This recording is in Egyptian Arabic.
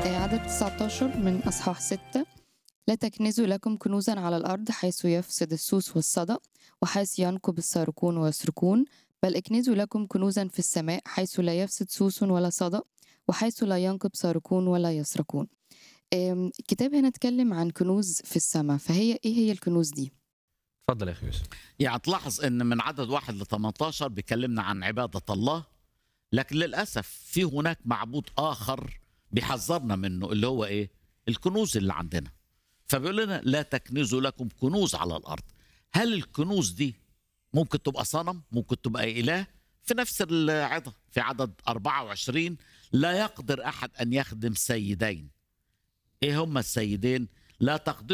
عدد 19 من أصحاح 6 لا تكنزوا لكم كنوزا على الأرض حيث يفسد السوس والصدأ وحيث ينكب السارقون ويسرقون بل اكنزوا لكم كنوزا في السماء حيث لا يفسد سوس ولا صدأ وحيث لا ينكب سارقون ولا يسرقون آم، الكتاب هنا اتكلم عن كنوز في السماء فهي ايه هي الكنوز دي اتفضل يا اخي يوسف يعني تلاحظ ان من عدد واحد ل 18 بيكلمنا عن عباده الله لكن للاسف في هناك معبود اخر بيحذرنا منه اللي هو ايه؟ الكنوز اللي عندنا. فبيقول لنا لا تكنزوا لكم كنوز على الارض. هل الكنوز دي ممكن تبقى صنم؟ ممكن تبقى اله؟ في نفس العظه في عدد 24 لا يقدر احد ان يخدم سيدين. ايه هما السيدين؟ لا تقدر